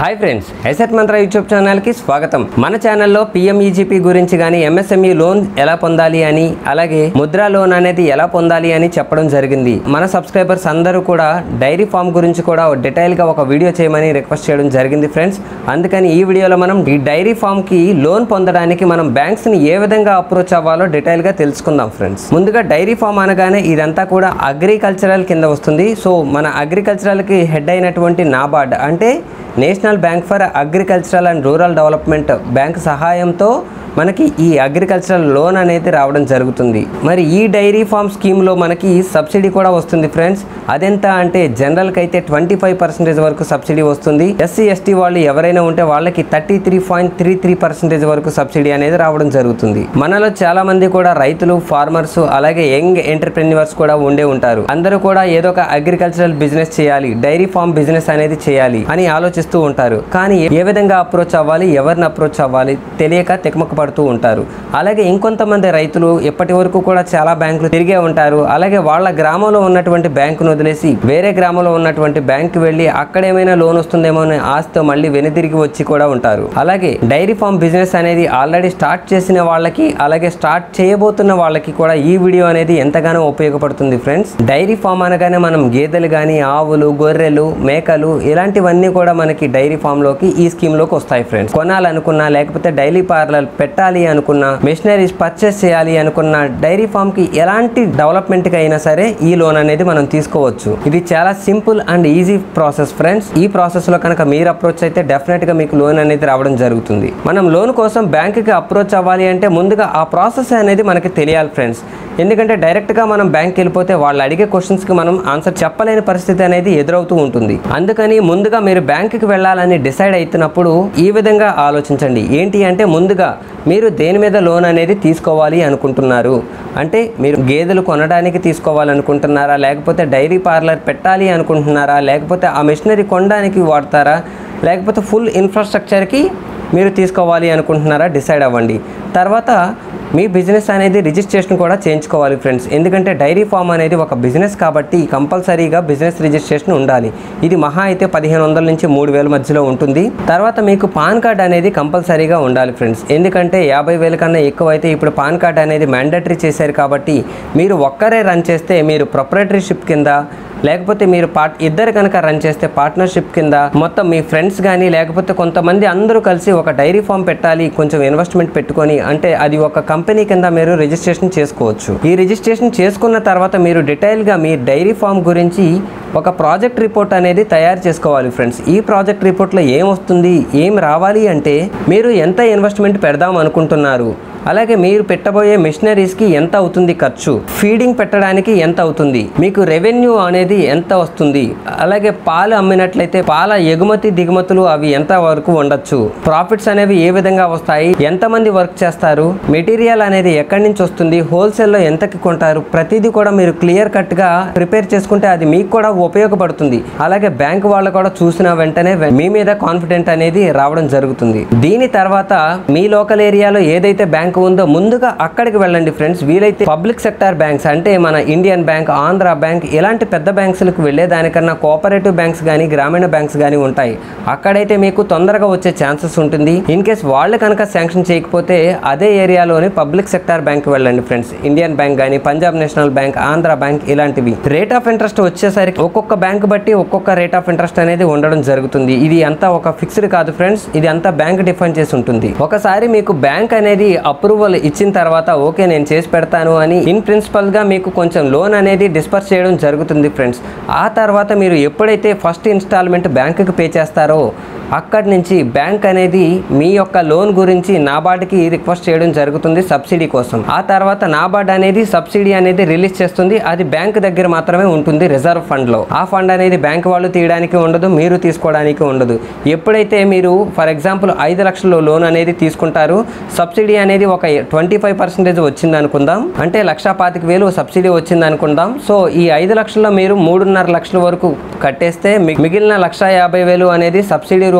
hi friends Asset Mantra YouTube ఛానల్కి స్వాగతం మన ఛానల్లో పిఎంఈజీపీ గురించి కానీ ఎంఎస్ఎంఈ లోన్ ఎలా పొందాలి అని అలాగే ముద్రా లోన్ అనేది ఎలా పొందాలి అని చెప్పడం జరిగింది మన సబ్స్క్రైబర్స్ అందరూ కూడా డైరీ ఫామ్ గురించి కూడా డీటెయిల్గా ఒక వీడియో చేయమని రిక్వెస్ట్ చేయడం జరిగింది ఫ్రెండ్స్ అందుకని ఈ వీడియోలో మనం ఈ డైరీ ఫామ్కి లోన్ పొందడానికి మనం బ్యాంక్స్ని ఏ విధంగా అప్రోచ్ అవ్వాలో డీటెయిల్గా తెలుసుకుందాం ఫ్రెండ్స్ ముందుగా డైరీ ఫామ్ అనగానే ఇదంతా కూడా అగ్రికల్చరల్ కింద వస్తుంది సో మన అగ్రికల్చరల్కి హెడ్ అయినటువంటి నాబార్డ్ అంటే national bank for agricultural and rural development bank సహాయంతో మనకి ఈ అగ్రికల్చరల్ లోన్ అనేది రావడం జరుగుతుంది మరి ఈ డైరీ ఫామ్ స్కీమ్లో మనకి సబ్సిడీ కూడా వస్తుంది ఫ్రెండ్స్ అదెంత అంటే జనరల్కి అయితే ట్వంటీ ఫైవ్ పర్సెంటేజ్ వరకు సబ్సిడీ వస్తుంది ఎస్సీ ఎస్టీ వాళ్ళు ఎవరైనా ఉంటే వాళ్ళకి thirty three point three three percentage వరకు సబ్సిడీ అనేది రావడం జరుగుతుంది మనలో చాలా మంది కూడా రైతులు ఫార్మర్స్ అలాగే యంగ్ ఎంటర్ప్రెన్యూర్స్ కూడా ఉండే ఉంటారు అందరూ కూడా ఏదో ఒక అగ్రికల్చరల్ బిజినెస్ చేయాలి డైరీ ఫామ్ బిజినెస్ అనేది చేయాలి అని ఆలోచిస్తూ ఉంటారు కానీ ఏ విధంగా అప్రోచ్ అవ్వాలి ఎవరిని అప్రోచ్ అవ్వాలి తెలియక తికమక పడుతూ ఉంటారు అలాగే ఇంకొంతమంది రైతులు ఇప్పటి వరకు కూడా చాలా బ్యాంకులు తిరిగే ఉంటారు అలాగే వాళ్ళ గ్రామంలో ఉన్నటువంటి బ్యాంకును వదిలేసి వేరే గ్రామంలో ఉన్నటువంటి బ్యాంకు వెళ్ళి అక్కడ ఏమైనా లోన్ వస్తుందేమో అనే ఆశతో మళ్ళీ వెనుదిరిగి వచ్చి కూడా ఉంటారు అలాగే డైరీ ఫామ్ బిజినెస్ అనేది ఆల్రెడీ స్టార్ట్ చేసిన వాళ్ళకి అలాగే స్టార్ట్ చేయబోతున్న వాళ్ళకి కూడా ఈ వీడియో అనేది ఎంతగానో ఉపయోగపడుతుంది ఫ్రెండ్స్ డైరీ ఫామ్ అనగానే మనం గేదెలు కానీ ఆవులు గొర్రెలు మేకలు ఇలాంటివన్నీ కూడా మనకి డైరీ ఫామ్ లోకి ఈ స్కీమ్ లోకి వస్తాయి ఫ్రెండ్స్ కొనాలనుకున్నా లేకపోతే డైలీ పార్లర్ పెట్టాలి అనుకున్నా మెషినరీస్ పర్చేస్ చేయాలి అనుకున్న డైరీ ఫామ్ కి ఎలాంటి డెవలప్మెంట్ కి అయినా సరే ఈ లోన్ అనేది మనం తీసుకోవచ్చు ఇది చాలా simple and easy process friends ఈ ప్రాసెస్ లో కనుక మీరు అప్రోచ్ అయితే డెఫినెట్ గా మీకు లోన్ అనేది రావడం జరుగుతుంది మనం లోన్ కోసం బ్యాంక్ కి అప్రోచ్ అవ్వాలి అంటే ముందుగా ఆ ప్రాసెస్ అనేది మనకి తెలియాలి ఫ్రెండ్స్ ఎందుకంటే డైరెక్ట్గా మనం బ్యాంక్ వెళ్ళిపోతే వాళ్ళు అడిగే క్వశ్చన్స్కి మనం ఆన్సర్ చెప్పలేని పరిస్థితి అనేది ఎదురవుతూ ఉంటుంది అందుకని ముందుగా మీరు బ్యాంకుకి వెళ్ళాలని డిసైడ్ అవుతున్నప్పుడు ఈ విధంగా ఆలోచించండి ఏంటి అంటే ముందుగా మీరు దేని మీద లోన్ అనేది తీసుకోవాలి అనుకుంటున్నారు అంటే మీరు గేదెలు కొనడానికి తీసుకోవాలనుకుంటున్నారా లేకపోతే డైరీ పార్లర్ పెట్టాలి అనుకుంటున్నారా లేకపోతే ఆ మిషనరీ కొనడానికి వాడతారా లేకపోతే ఫుల్ ఇన్ఫ్రాస్ట్రక్చర్కి మీరు తీసుకోవాలి అనుకుంటున్నారా డిసైడ్ అవ్వండి తర్వాత మీ బిజినెస్ అనేది రిజిస్ట్రేషన్ కూడా చేయించుకోవాలి ఫ్రెండ్స్ ఎందుకంటే డైరీ ఫామ్ అనేది ఒక బిజినెస్ కాబట్టి కంపల్సరీగా బిజినెస్ రిజిస్ట్రేషన్ ఉండాలి ఇది మహా అయితే పదిహేను వందల నుంచి మూడు వేల మధ్యలో ఉంటుంది తర్వాత మీకు పాన్ కార్డ్ అనేది కంపల్సరీగా ఉండాలి ఫ్రెండ్స్ ఎందుకంటే యాభై వేల కన్నా ఎక్కువ అయితే ఇప్పుడు పాన్ కార్డ్ అనేది మ్యాండటరీ చేశారు కాబట్టి మీరు ఒక్కరే రన్ చేస్తే మీరు ప్రొపరేటరీషిప్ కింద లేకపోతే మీరు పార్ట్ ఇద్దరు కనుక రన్ చేస్తే పార్ట్నర్షిప్ కింద మొత్తం మీ ఫ్రెండ్స్ కానీ లేకపోతే కొంతమంది అందరూ కలిసి ఒక డైరీ ఫామ్ పెట్టాలి కొంచెం ఇన్వెస్ట్మెంట్ పెట్టుకొని అంటే అది ఒక కంపెనీ కింద మీరు రిజిస్ట్రేషన్ చేసుకోవచ్చు ఈ రిజిస్ట్రేషన్ చేసుకున్న తర్వాత మీరు డీటెయిల్గా మీ డైరీ ఫామ్ గురించి ఒక ప్రాజెక్ట్ రిపోర్ట్ అనేది తయారు చేసుకోవాలి ఫ్రెండ్స్ ఈ ప్రాజెక్ట్ రిపోర్ట్లో ఏం వస్తుంది ఏం రావాలి అంటే మీరు ఎంత ఇన్వెస్ట్మెంట్ పెడదాం అనుకుంటున్నారు అలాగే మీరు పెట్టబోయే మిషనరీస్కి ఎంత అవుతుంది ఖర్చు ఫీడింగ్ పెట్టడానికి ఎంత అవుతుంది మీకు రెవెన్యూ అనేది ఎంత వస్తుంది అలాగే పాలు అమ్మినట్లయితే పాల ఎగుమతి దిగుమతులు అవి ఎంత వరకు ఉండొచ్చు ప్రాఫిట్స్ అనేవి ఏ విధంగా వస్తాయి ఎంతమంది వర్క్ చేస్తారు మెటీరియల్ అనేది ఎక్కడి నుంచి వస్తుంది హోల్సేల్లో ఎంతకి కొంటారు ప్రతిదీ కూడా మీరు క్లియర్ కట్గా ప్రిపేర్ చేసుకుంటే అది మీకు కూడా ఉపయోగపడుతుంది అలాగే బ్యాంక్ వాళ్ళు కూడా చూసిన వెంటనే వె- మీ మీద కాన్ఫిడెంట్ అనేది రావడం జరుగుతుంది దీని తర్వాత మీ లోకల్ ఏరియాలో ఏదైతే బ్యాంక్ ఉందో ముందుగా అక్కడికి వెళ్ళండి ఫ్రెండ్స్ వీలైతే పబ్లిక్ సెక్టార్ బ్యాంక్స్ అంటే మన ఇండియన్ బ్యాంక్ ఆంధ్ర బ్యాంక్ ఇలాంటి పెద్ద బ్యాంక్స్లకు వెళ్ళే దానికన్నా కోఆపరేటివ్ బ్యాంక్స్ కానీ గ్రామీణ బ్యాంక్స్ కానీ ఉంటాయి అక్కడైతే మీకు తొందరగా వచ్చే ఛాన్సెస్ ఉంటుంది ఇన్ కేస్ వాళ్ళు కనుక శాంక్షన్ చేయకపోతే అదే ఏరియాలోని పబ్లిక్ సెక్టార్ బ్యాంక్ వెళ్ళండి ఫ్రెండ్స్ ఇండియన్ బ్యాంక్ కానీ Punjab national bank Andhra bank ఇలాంటివి రేట్ ఆఫ్ ఇంట్రెస్ట్ వచ్చేసరికి ఒక్కొక్క బ్యాంక్ బట్టి ఒక్కొక్క రేట్ ఆఫ్ ఇంట్రెస్ట్ అనేది ఉండడం జరుగుతుంది ఇది అంతా ఒక ఫిక్స్డ్ కాదు ఫ్రెండ్స్ ఇది అంతా బ్యాంక్ డిఫైన్ చేసి ఉంటుంది ఒకసారి మీకు బ్యాంక్ అనేది అప్రూవల్ ఇచ్చిన తర్వాత ఓకే నేను చేసి పెడతాను అని ఇన్ ప్రిన్సిపల్ గా మీకు కొంచెం లోన్ అనేది డిస్పర్స్ చేయడం జరుగుతుంది ఫ్రెండ్స్ ఆ తర్వాత మీరు ఎప్పుడైతే ఫస్ట్ ఇన్స్టాల్మెంట్ బ్యాంకుకి పే చేస్తారో అక్కడి నుంచి బ్యాంక్ అనేది మీ యొక్క లోన్ గురించి నాబార్డ్కి రిక్వెస్ట్ చేయడం జరుగుతుంది సబ్సిడీ కోసం ఆ తర్వాత నాబార్డ్ అనేది సబ్సిడీ అనేది రిలీజ్ చేస్తుంది అది బ్యాంక్ దగ్గర మాత్రమే ఉంటుంది రిజర్వ్ ఫండ్ లో ఆ ఫండ్ అనేది బ్యాంక్ వాళ్ళు తీయడానికి ఉండదు మీరు తీసుకోవడానికి ఉండదు ఎప్పుడైతే మీరు ఫర్ ఎగ్జాంపుల్ ఐదు లక్షల లోన్ అనేది తీసుకుంటారు సబ్సిడీ అనేది ఒక ట్వంటీ ఫైవ్ పర్సెంటేజ్ వచ్చింది అనుకుందాం అంటే లక్ష పాతిక వేలు సబ్సిడీ వచ్చింది అనుకుందాం సో ఈ ఐదు లక్షల్లో మీరు మూడున్నర లక్షల వరకు కట్టేస్తే మి- మిగిలిన లక్ష యాభై వేలు అనేది సబ్సిడీ రూపంలో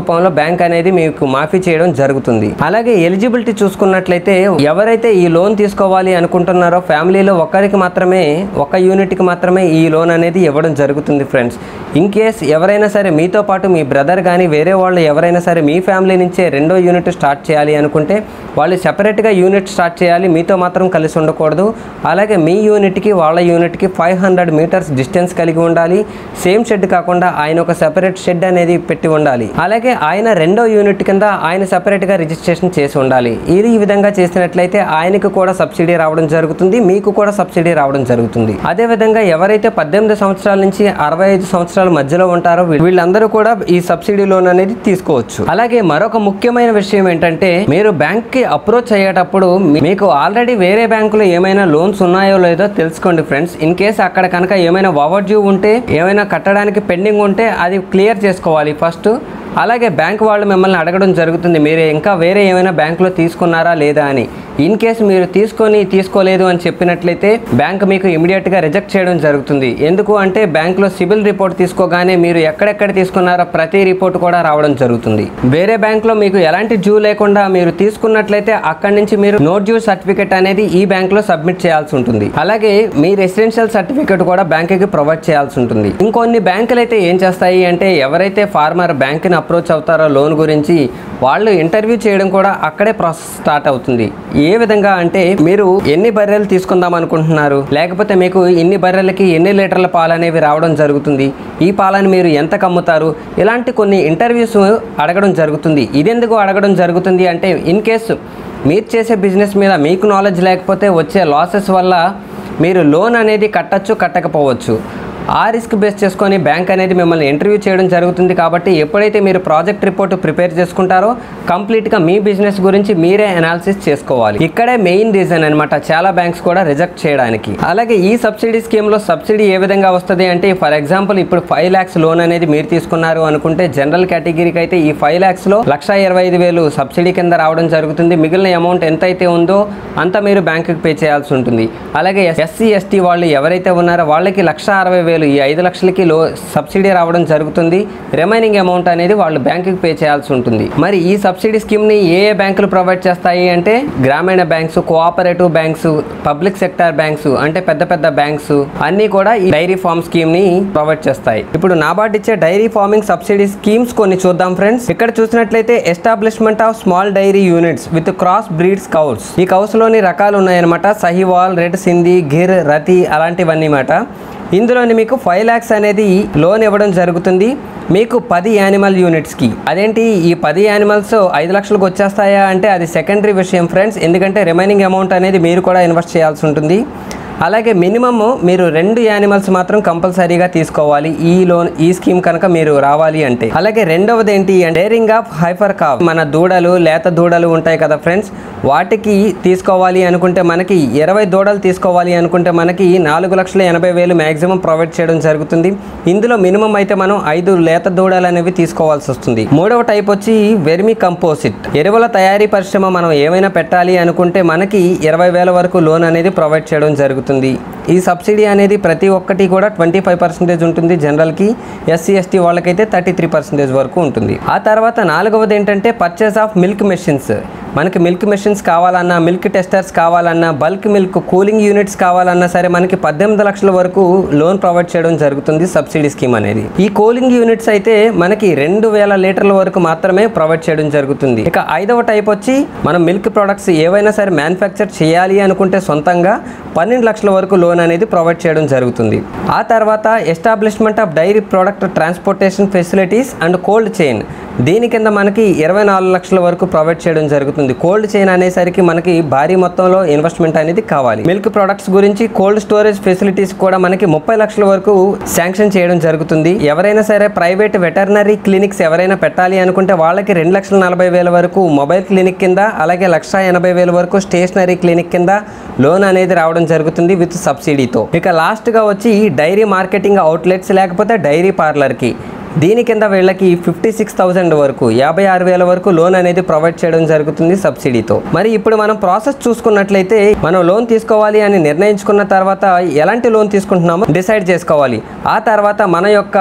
రూపంలో బ్యాంక్ అనేది మీకు మాఫీ చేయడం జరుగుతుంది అలాగే ఎలిజిబిలిటీ చూసుకున్నట్లయితే ఎవరైతే ఈ లోన్ తీసుకోవాలి అనుకుంటున్నారో ఫ్యామిలీలో ఒక్కరికి మాత్రమే ఒక యూనిట్కి మాత్రమే ఈ లోన్ అనేది ఇవ్వడం జరుగుతుంది ఫ్రెండ్స్ ఇన్ కేస్ ఎవరైనా సరే మీతో పాటు మీ బ్రదర్ కానీ వేరే వాళ్ళు ఎవరైనా సరే మీ ఫ్యామిలీ నుంచే రెండో యూనిట్ స్టార్ట్ చేయాలి అనుకుంటే వాళ్ళు సెపరేట్గా యూనిట్ స్టార్ట్ చేయాలి మీతో మాత్రం కలిసి ఉండకూడదు అలాగే మీ యూనిట్కి వాళ్ళ యూనిట్కి ఫైవ్ హండ్రెడ్ మీటర్స్ డిస్టెన్స్ కలిగి ఉండాలి సేమ్ షెడ్ కాకుండా ఆయన ఒక సెపరేట్ షెడ్ అనేది పెట్టి ఉండాలి అలాగే ఆయన రెండో యూనిట్ కింద ఆయన సెపరేట్గా రిజిస్ట్రేషన్ చేసి ఉండాలి ఇది ఈ విధంగా చేసినట్లయితే ఆయనకు కూడా సబ్సిడీ రావడం జరుగుతుంది మీకు కూడా సబ్సిడీ రావడం జరుగుతుంది అదే విధంగా ఎవరైతే పద్దెనిమిది సంవత్సరాల నుంచి అరవై ఐదు సంవత్సరాల మధ్యలో ఉంటారో వీ- వీళ్ళందరూ కూడా ఈ సబ్సిడీ లోన్ అనేది తీసుకోవచ్చు అలాగే మరొక ముఖ్యమైన విషయం ఏంటంటే మీరు బ్యాంక్ కి అప్రోచ్ అయ్యేటప్పుడు మీ- మీకు ఆల్రెడీ వేరే బ్యాంకులో ఏమైనా లోన్స్ ఉన్నాయో లేదో తెలుసుకోండి ఫ్రెండ్స్ ఇన్ కేస్ అక్కడ కనుక ఏమైనా ఓవర్ డ్యూ ఉంటే ఏమైనా కట్టడానికి పెండింగ్ ఉంటే అది క్లియర్ చేసుకోవాలి ఫస్ట్ అలాగే బ్యాంక్ వాళ్ళు మిమ్మల్ని అడగడం జరుగుతుంది మీరు ఇంకా వేరే ఏమైనా బ్యాంకులో తీసుకున్నారా లేదా అని ఇన్ కేసు మీరు తీసుకొని తీసుకోలేదు అని చెప్పినట్లయితే బ్యాంక్ మీకు ఇమీడియట్గా రిజెక్ట్ చేయడం జరుగుతుంది ఎందుకు అంటే బ్యాంకులో సిబిల్ రిపోర్ట్ తీసుకోగానే మీరు ఎక్కడెక్కడ తీసుకున్నారో ప్రతి రిపోర్ట్ కూడా రావడం జరుగుతుంది వేరే బ్యాంకులో మీకు ఎలాంటి డ్యూ లేకుండా మీరు తీసుకున్నట్లయితే అక్కడి నుంచి మీరు నో డ్యూ సర్టిఫికేట్ అనేది ఈ బ్యాంకులో సబ్మిట్ చేయాల్సి ఉంటుంది అలాగే మీ రెసిడెన్షియల్ సర్టిఫికేట్ కూడా బ్యాంకుకి ప్రొవైడ్ చేయాల్సి ఉంటుంది ఇంకొన్ని బ్యాంకులు అయితే ఏం చేస్తాయి అంటే ఎవరైతే ఫార్మర్ బ్యాంక్ని అప్రోచ్ అవుతారో లోన్ గురించి వాళ్ళు ఇంటర్వ్యూ చేయడం కూడా అక్కడే ప్రాసెస్ స్టార్ట్ అవుతుంది ఏ విధంగా అంటే మీరు ఎన్ని బర్రెలు తీసుకుందాం అనుకుంటున్నారు లేకపోతే మీకు ఇన్ని బర్రెలకి ఎన్ని లీటర్ల పాలు అనేవి రావడం జరుగుతుంది ఈ పాలను మీరు ఎంత కమ్ముతారు ఇలాంటి కొన్ని ఇంటర్వ్యూస్ అడగడం జరుగుతుంది ఇదెందుకు అడగడం జరుగుతుంది అంటే ఇన్ కేసు మీరు చేసే బిజినెస్ మీద మీకు నాలెడ్జ్ లేకపోతే వచ్చే లాసెస్ వల్ల మీరు లోన్ అనేది కట్టచ్చు కట్టకపోవచ్చు ఆ రిస్క్ బేస్ చేసుకొని బ్యాంక్ అనేది మిమ్మల్ని ఇంటర్వ్యూ చేయడం జరుగుతుంది కాబట్టి ఎప్పుడైతే మీరు ప్రాజెక్ట్ రిపోర్ట్ ప్రిపేర్ చేసుకుంటారో కంప్లీట్గా మీ బిజినెస్ గురించి మీరే అనాలిసిస్ చేసుకోవాలి ఇక్కడే మెయిన్ రీజన్ అనమాట చాలా బ్యాంక్స్ కూడా రిజెక్ట్ చేయడానికి అలాగే ఈ సబ్సిడీ స్కీమ్లో సబ్సిడీ ఏ విధంగా వస్తుంది అంటే ఫర్ ఎగ్జాంపుల్ ఇప్పుడు ఫైవ్ ల్యాక్స్ లోన్ అనేది మీరు తీసుకున్నారు అనుకుంటే జనరల్ కేటగిరీకి అయితే ఈ ఫైవ్ ల్యాక్స్లో లక్ష ఇరవై ఐదు వేలు సబ్సిడీ కింద రావడం జరుగుతుంది మిగిలిన అమౌంట్ ఎంత అయితే ఉందో అంత మీరు బ్యాంకుకి పే చేయాల్సి ఉంటుంది అలాగే ఎస్సీ ఎస్టీ వాళ్ళు ఎవరైతే ఉన్నారో వాళ్ళకి లక్ష అరవై వేలు ఈ ఐదు లక్షలకి లో సబ్సిడీ రావడం జరుగుతుంది రిమైనింగ్ అమౌంట్ అనేది వాళ్ళు బ్యాంకుకి పే చేయాల్సి ఉంటుంది మరి ఈ సబ్సిడీ స్కీమ్ని ఏ ఏ బ్యాంకులు ప్రొవైడ్ చేస్తాయి అంటే గ్రామీణ banks cooperative banks public sector banks అంటే పెద్ద పెద్ద బ్యాంక్స్ అన్నీ కూడా ఈ డైరీ ఫార్మ్ స్కీమ్ ని ప్రొవైడ్ చేస్తాయి ఇప్పుడు నాబార్డ్ ఇచ్చే డైరీ ఫార్మింగ్ సబ్సిడీ స్కీమ్స్ కొన్ని చూద్దాం ఫ్రెండ్స్ ఇక్కడ చూసినట్లయితే establishment of small dairy units with cross breeds cows ఈ కౌస్ లోని రకాలు ఉన్నాయన్నమాట సహివాల్ రెడ్ సింధీ గిర్ రతి అలాంటివన్నీ మాట ఇందులోని మీకు ఫైవ్ ల్యాక్స్ అనేది లోన్ ఇవ్వడం జరుగుతుంది మీకు పది యానిమల్ యూనిట్స్కి అదేంటి ఈ పది యానిమల్స్ ఐదు లక్షలకు వచ్చేస్తాయా అంటే అది సెకండరీ విషయం ఫ్రెండ్స్ ఎందుకంటే రిమైనింగ్ అమౌంట్ అనేది మీరు కూడా ఇన్వెస్ట్ చేయాల్సి ఉంటుంది అలాగే మినిమమ్ మీరు రెండు యానిమల్స్ మాత్రం కంపల్సరీగా తీసుకోవాలి ఈ లోన్ ఈ స్కీమ్ కనుక మీరు రావాలి అంటే అలాగే రెండవది ఏంటి అంటే డేరింగ్ ఆఫ్ హైఫర్ కాఫ్ మన దూడలు లేత దూడలు ఉంటాయి కదా ఫ్రెండ్స్ వాటికి తీసుకోవాలి అనుకుంటే మనకి ఇరవై దూడలు తీసుకోవాలి అనుకుంటే మనకి నాలుగు లక్షల ఎనభై వేలు మ్యాక్సిమం ప్రొవైడ్ చేయడం జరుగుతుంది ఇందులో మినిమం అయితే మనం ఐదు లేత దూడలు అనేవి తీసుకోవాల్సి వస్తుంది మూడవ టైప్ వచ్చి వెర్మి కంపోజిట్ ఎరువుల తయారీ పరిశ్రమ మనం ఏమైనా పెట్టాలి అనుకుంటే మనకి ఇరవై వేల వరకు లోన్ అనేది ప్రొవైడ్ చేయడం జరుగుతుంది ఈ సబ్సిడీ అనేది ప్రతి ఒక్కటి కూడా ట్వంటీ ఫైవ్ పర్సెంటేజ్ ఉంటుంది జనరల్కి ఎస్సీ ఎస్టీ వాళ్ళకైతే థర్టీ త్రీ పర్సెంటేజ్ వరకు ఉంటుంది ఆ తర్వాత నాలుగవది ఏంటంటే పర్చేస్ ఆఫ్ మిల్క్ మెషిన్స్ మనకి మిల్క్ మెషిన్స్ కావాలన్నా మిల్క్ టెస్టర్స్ కావాలన్నా బల్క్ మిల్క్ కూలింగ్ యూనిట్స్ కావాలన్నా సరే మనకి పద్దెనిమిది లక్షల వరకు లోన్ ప్రొవైడ్ చేయడం జరుగుతుంది సబ్సిడీ స్కీమ్ అనేది ఈ కూలింగ్ యూనిట్స్ అయితే మనకి రెండు వేల లీటర్ల వరకు మాత్రమే ప్రొవైడ్ చేయడం జరుగుతుంది ఇక ఐదవ టైప్ వచ్చి మనం మిల్క్ ప్రొడక్ట్స్ ఏవైనా సరే మ్యానుఫ్యాక్చర్ చేయాలి అనుకుంటే సొంతంగా పన్నెండు లక్షల వరకు లోన్ అనేది ప్రొవైడ్ చేయడం జరుగుతుంది ఆ తర్వాత establishment of dairy product transportation facilities and cold chain దీని కింద మనకి ఇరవై నాలుగు లక్షల వరకు ప్రొవైడ్ చేయడం జరుగుతుంది కోల్డ్ చైన్ అనేసరికి మనకి భారీ మొత్తంలో ఇన్వెస్ట్మెంట్ అనేది కావాలి మిల్క్ ప్రొడక్ట్స్ గురించి కోల్డ్ స్టోరేజ్ ఫెసిలిటీస్ కూడా మనకి ముప్పై లక్షల వరకు శాంక్షన్ చేయడం జరుగుతుంది ఎవరైనా సరే ప్రైవేట్ వెటర్నరీ క్లినిక్స్ ఎవరైనా పెట్టాలి అనుకుంటే వాళ్ళకి రెండు లక్షల నలభై వేల వరకు మొబైల్ క్లినిక్ కింద అలాగే లక్ష ఎనభై వేల వరకు స్టేషనరీ క్లినిక్ కింద లోన్ అనేది రావడం జరుగుతుంది విత్ సబ్సిడీతో ఇక లాస్ట్గా వచ్చి డైరీ మార్కెటింగ్ అవుట్లెట్స్ లేకపోతే డైరీ పార్లర్కి దీని కింద వీళ్ళకి ఫిఫ్టీ సిక్స్ థౌసండ్ వరకు యాభై ఆరు వేల వరకు లోన్ అనేది ప్రొవైడ్ చేయడం జరుగుతుంది సబ్సిడీతో మరి ఇప్పుడు మనం ప్రాసెస్ చూసుకున్నట్లయితే మనం లోన్ తీసుకోవాలి అని నిర్ణయించుకున్న తర్వాత ఎలాంటి లోన్ తీసుకుంటున్నామో డిసైడ్ చేసుకోవాలి ఆ తర్వాత మన యొక్క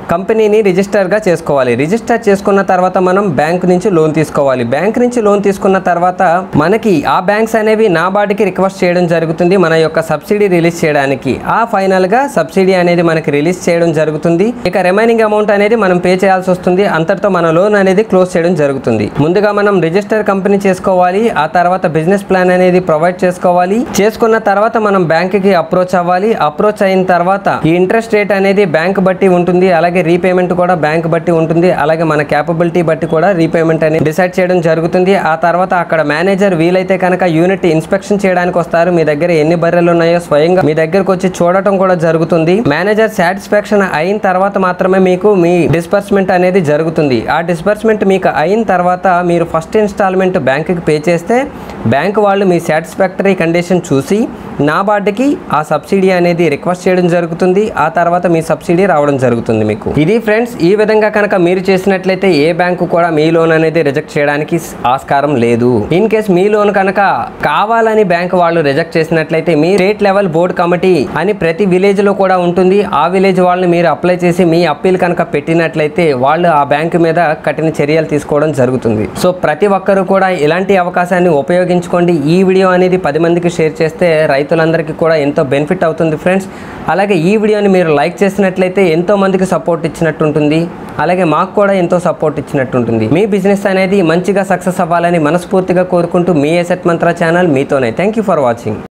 కంపెనీని రిజిస్టర్గా చేసుకోవాలి రిజిస్టర్ చేసుకున్న తర్వాత మనం బ్యాంక్ నుంచి లోన్ తీసుకోవాలి బ్యాంక్ నుంచి లోన్ తీసుకున్న తర్వాత మనకి ఆ బ్యాంక్స్ అనేవి నాబార్డుకి రిక్వెస్ట్ చేయడం జరుగుతుంది మన యొక్క సబ్సిడీ రిలీజ్ చేయడానికి ఆ ఫైనల్గా సబ్సిడీ అనేది మనకి రిలీజ్ చేయడం జరుగుతుంది ఇక రిమైనింగ్ అమౌంట్ అనేది మనం పే చేయాల్సి వస్తుంది అంతటితో మన లోన్ అనేది క్లోజ్ చేయడం జరుగుతుంది ముందుగా మనం రిజిస్టర్ కంపెనీ చేసుకోవాలి ఆ తర్వాత బిజినెస్ ప్లాన్ అనేది ప్రొవైడ్ చేసుకోవాలి చేసుకున్న తర్వాత మనం బ్యాంక్ కి అప్రోచ్ అవ్వాలి అప్రోచ్ అయిన తర్వాత ఈ ఇంట్రెస్ట్ రేట్ అనేది బ్యాంక్ బట్టి ఉంటుంది అలాగే రీపేమెంట్ కూడా బ్యాంక్ బట్టి ఉంటుంది అలాగే మన క్యాపబిలిటీ బట్టి కూడా రీపేమెంట్ అనేది డిసైడ్ చేయడం జరుగుతుంది ఆ తర్వాత అక్కడ మేనేజర్ వీలైతే కనుక యూనిట్ ఇన్స్పెక్షన్ చేయడానికి వస్తారు మీ దగ్గర ఎన్ని బర్రెలు ఉన్నాయో స్వయంగా మీ దగ్గరకు వచ్చి చూడటం కూడా జరుగుతుంది మేనేజర్ సాటిస్ఫాక్షన్ అయిన తర్వాత మాత్రమే మీకు మీ డిస్బర్స్మెంట్ అనేది జరుగుతుంది ఆ డిస్బర్స్మెంట్ మీకు అయిన తర్వాత మీరు ఫస్ట్ ఇన్స్టాల్మెంట్ బ్యాంకుకి పే చేస్తే బ్యాంక్ వాళ్ళు మీ సాటిస్ఫాక్టరీ కండిషన్ చూసి నాబార్డుకి ఆ సబ్సిడీ అనేది రిక్వెస్ట్ చేయడం జరుగుతుంది ఆ తర్వాత మీ సబ్సిడీ రావడం జరుగుతుంది మీకు ఇది ఫ్రెండ్స్ ఈ విధంగా కనుక మీరు చేసినట్లయితే ఏ బ్యాంకు కూడా మీ లోన్ అనేది రిజెక్ట్ చేయడానికి ఆస్కారం లేదు ఇన్ కేస్ మీ లోన్ కనుక కావాలని బ్యాంక్ వాళ్ళు రిజెక్ట్ చేసినట్లయితే మీ స్టేట్ లెవెల్ బోర్డ్ కమిటీ అని ప్రతి విలేజ్ లో కూడా ఉంటుంది ఆ విలేజ్ వాళ్ళని మీరు అప్లై చేసి మీ అప్పీల్ కనుక పెట్టినట్లయితే వాళ్ళు ఆ బ్యాంకు మీద కఠిన చర్యలు తీసుకోవడం జరుగుతుంది సో ప్రతి ఒక్కరు కూడా ఇలాంటి అవకాశాన్ని ఉపయోగించుకోండి ఈ వీడియో అనేది పది మందికి షేర్ చేస్తే రైతులందరికీ కూడా ఎంతో బెనిఫిట్ అవుతుంది ఫ్రెండ్స్ అలాగే ఈ వీడియోని మీరు లైక్ చేసినట్లయితే ఎంతో మందికి సపోర్ట్ ఇచ్చినట్టు ఉంటుంది అలాగే మాకు కూడా ఎంతో సపోర్ట్ ఇచ్చినట్టు ఉంటుంది మీ బిజినెస్ అనేది మంచిగా సక్సెస్ అవ్వాలని మనస్ఫూర్తిగా కోరుకుంటూ మీ ఎసెట్ మంత్ర ఛానల్ మీతోనే థ్యాంక్ యూ ఫర్ వాచింగ్